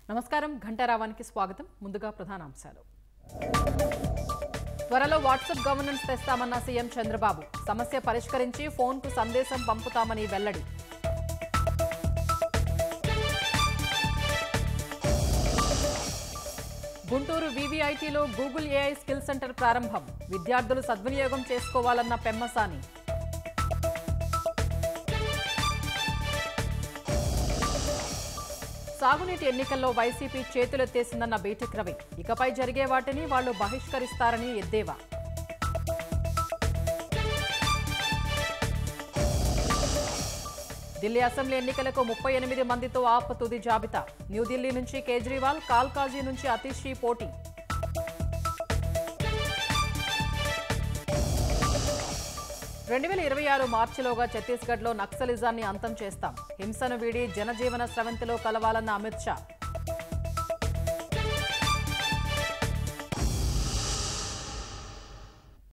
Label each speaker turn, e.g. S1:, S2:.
S1: నమస్కారం ఘంటారావానికి స్వాగతం ముందుగా ప్రధానాంశాలు త్వరలో వాట్సాప్ గవర్నెన్స్ తెస్తామన్న సీఎం చంద్రబాబు సమస్య పరిష్కరించి ఫోన్కు సందేశం పంపుతామని వెల్లడి గుంటూరు వీవీఐటీలో గూగుల్ ఏఐ స్కిల్ సెంటర్ ప్రారంభం విద్యార్థులు సద్వినియోగం చేసుకోవాలన్న పెమ్మసాని సాగునీటి ఎన్నికల్లో వైసీపీ చేతులెత్తేసిందన్న బీటెక్ రవి ఇకపై జరిగే వాటిని వాళ్లు బహిష్కరిస్తారని ఎద్దేవా ఢిల్లీ అసెంబ్లీ ఎన్నికలకు ముప్పై ఎనిమిది మందితో ఆప్ తుది జాబితా న్యూఢిల్లీ నుంచి కేజ్రీవాల్ కాల్కాజీ నుంచి అతిషి పోటీ రెండు వేల ఇరవై ఆరు మార్చిలోగా ఛత్తీస్గఢ్లో నక్సలిజాన్ని అంతం చేస్తాం హింసను వీడి జనజీవన స్రవంతిలో కలవాలన్న అమిత్ షా